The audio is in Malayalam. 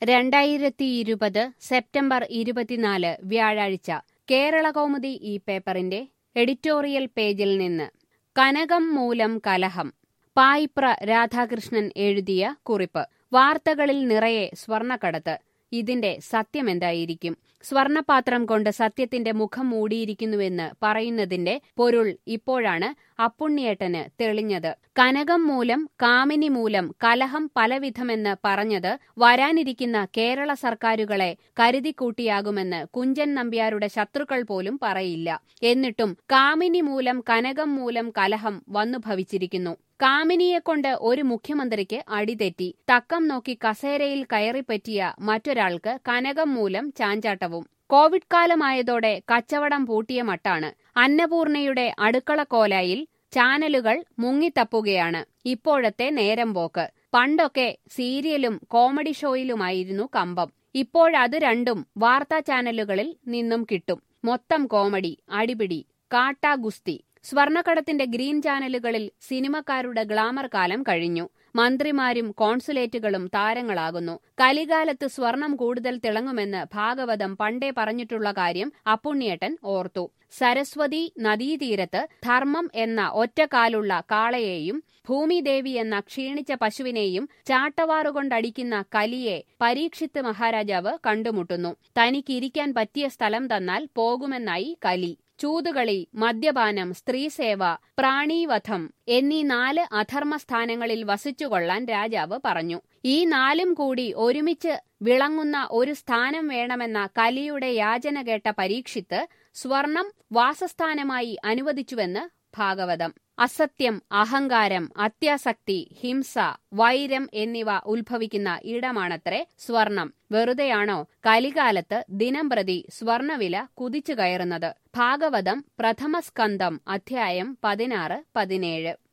രണ്ടായിരത്തി ഇരുപത് സെപ്റ്റംബർ ഇരുപത്തിനാല് വ്യാഴാഴ്ച കേരളകൗമുദി ഈ പേപ്പറിന്റെ എഡിറ്റോറിയൽ പേജിൽ നിന്ന് കനകം മൂലം കലഹം പായിപ്ര രാധാകൃഷ്ണൻ എഴുതിയ കുറിപ്പ് വാർത്തകളിൽ നിറയെ സ്വർണക്കടത്ത് ഇതിന്റെ സത്യമെന്തായിരിക്കും സ്വർണപാത്രം കൊണ്ട് സത്യത്തിന്റെ മുഖം മൂടിയിരിക്കുന്നുവെന്ന് പറയുന്നതിന്റെ പൊരുൾ ഇപ്പോഴാണ് അപ്പുണ്ണിയേട്ടന് തെളിഞ്ഞത് കനകം മൂലം കാമിനി മൂലം കലഹം പലവിധമെന്ന് പറഞ്ഞത് വരാനിരിക്കുന്ന കേരള സർക്കാരുകളെ കരുതിക്കൂട്ടിയാകുമെന്ന് കുഞ്ചൻ നമ്പ്യാരുടെ ശത്രുക്കൾ പോലും പറയില്ല എന്നിട്ടും കാമിനി മൂലം കനകം മൂലം കലഹം വന്നു ഭവിച്ചിരിക്കുന്നു കാമിനിയെക്കൊണ്ട് ഒരു മുഖ്യമന്ത്രിക്ക് അടിതെറ്റി തക്കം നോക്കി കസേരയിൽ കയറിപ്പറ്റിയ മറ്റൊരാൾക്ക് കനകം മൂലം ചാഞ്ചാട്ടവും കോവിഡ് കാലമായതോടെ കച്ചവടം പൂട്ടിയ മട്ടാണ് അന്നപൂർണയുടെ അടുക്കളക്കോലായിൽ ചാനലുകൾ മുങ്ങിത്തപ്പുകയാണ് ഇപ്പോഴത്തെ നേരം പോക്ക് പണ്ടൊക്കെ സീരിയലും കോമഡി ഷോയിലുമായിരുന്നു കമ്പം ഇപ്പോഴത് രണ്ടും വാർത്താ ചാനലുകളിൽ നിന്നും കിട്ടും മൊത്തം കോമഡി അടിപിടി കാട്ടാഗുസ്തി സ്വർണക്കടത്തിന്റെ ഗ്രീൻ ചാനലുകളിൽ സിനിമക്കാരുടെ ഗ്ലാമർ കാലം കഴിഞ്ഞു മന്ത്രിമാരും കോൺസുലേറ്റുകളും താരങ്ങളാകുന്നു കലികാലത്ത് സ്വർണം കൂടുതൽ തിളങ്ങുമെന്ന് ഭാഗവതം പണ്ടേ പറഞ്ഞിട്ടുള്ള കാര്യം അപ്പുണ്ണിയേട്ടൻ ഓർത്തു സരസ്വതി നദീതീരത്ത് ധർമ്മം എന്ന ഒറ്റക്കാലുള്ള കാളയെയും ഭൂമിദേവി എന്ന ക്ഷീണിച്ച പശുവിനെയും ചാട്ടവാറുകൊണ്ടടിക്കുന്ന കലിയെ പരീക്ഷിത്ത് മഹാരാജാവ് കണ്ടുമുട്ടുന്നു തനിക്കിരിക്കാൻ പറ്റിയ സ്ഥലം തന്നാൽ പോകുമെന്നായി കലി ചൂതുകളി മദ്യപാനം സ്ത്രീസേവ പ്രാണീവധം എന്നീ നാല് അധർമ്മസ്ഥാനങ്ങളിൽ വസിച്ചുകൊള്ളാൻ രാജാവ് പറഞ്ഞു ഈ നാലും കൂടി ഒരുമിച്ച് വിളങ്ങുന്ന ഒരു സ്ഥാനം വേണമെന്ന കലിയുടെ യാചന കേട്ട പരീക്ഷിത്ത് സ്വർണം വാസസ്ഥാനമായി അനുവദിച്ചുവെന്ന് ഭാഗവതം അസത്യം അഹങ്കാരം അത്യാസക്തി ഹിംസ വൈരം എന്നിവ ഉത്ഭവിക്കുന്ന ഇടമാണത്രേ സ്വർണം വെറുതെയാണോ കലികാലത്ത് ദിനംപ്രതി സ്വർണവില കുതിച്ചു കയറുന്നത് ഭാഗവതം പ്രഥമസ്കന്ധം അധ്യായം പതിനാറ് പതിനേഴ്